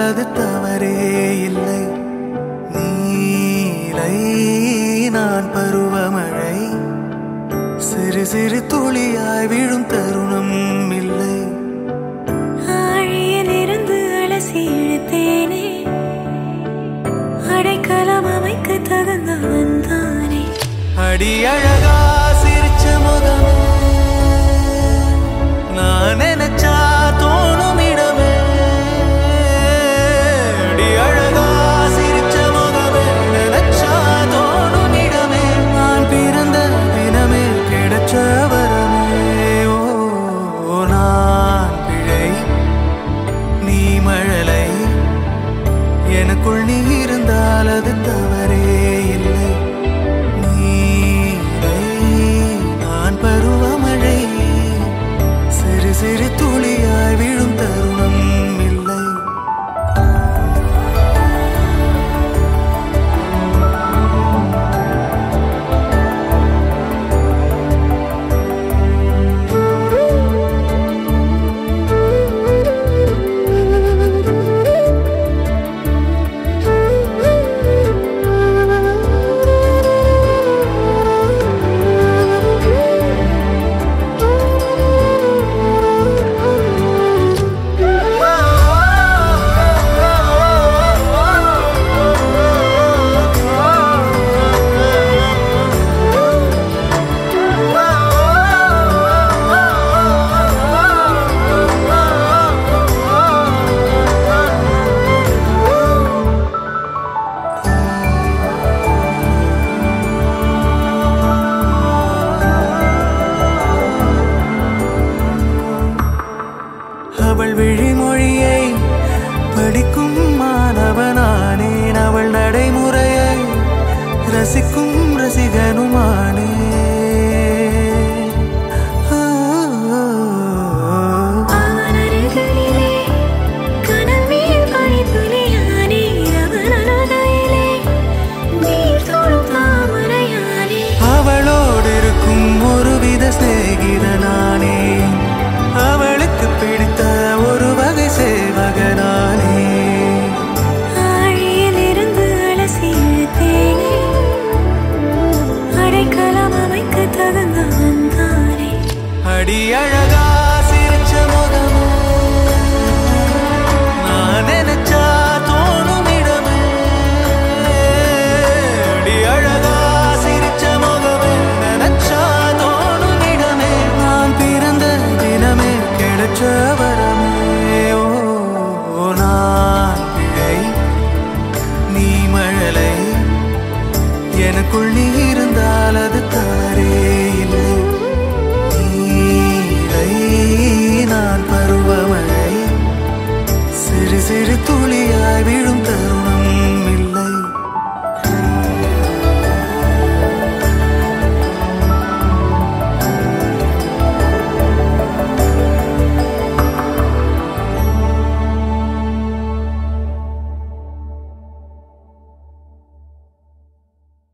அது தவறே இல்லை நீலை நான் பருவமழை சிறு சிறு துளியாய் விழும் தருணம் இல்லை ஆழியில் இருந்து அலசி இழுத்தேனே அடைக்கலம் அமைக்க தகுந்தவன் தானே அடி அழகா சிரிச்ச முகமே நான் நினைச்சா தோணும் இடமே அடி அழகா சிரிச்ச முகமே நினைச்சா தோணும் இடமே நான் பிறந்த தினமே கிடைச்ச வரமே ஓ நான் பிழை நீ மழலை எனக்குள் நீ இருந்தால் அது தவறே இல்லை நீரை நான் பருவமழை சிறு சிறு துளியாய் விழும் தருணம் இல்லை அவள் விழிமொழியை படிக்கும் மாணவனானேன் அவள் நடைமுறையை ரசிக்கும் ரசிகனுமானே அவனருகிலே கனல் மேல் பனித்துளியானே அவன் அனாதையிலே நீர் தோடும் தாமரையானே அவளோடு இருக்கும் ஒருவித சிநேகிதனானே அவளுக்கு பிடித்த ஒரு வகை சேவகனானே ஆழியில் இருந்து அலசி இழுத்தேனே அடைக்கலம் அமைக்க தகுந்தவன் தானே அடி அழகா சிரிச்ச முகமே நான் நினைச்சா தோணும் இடமே அடி அழகா சிரிச்ச முகமே நினைச்சா தோணும் இடமே நான் பிறந்த தினமே கிடைச்ச வரமே ஓ நான் பிழை நீ மழலை எனக்குள் நீ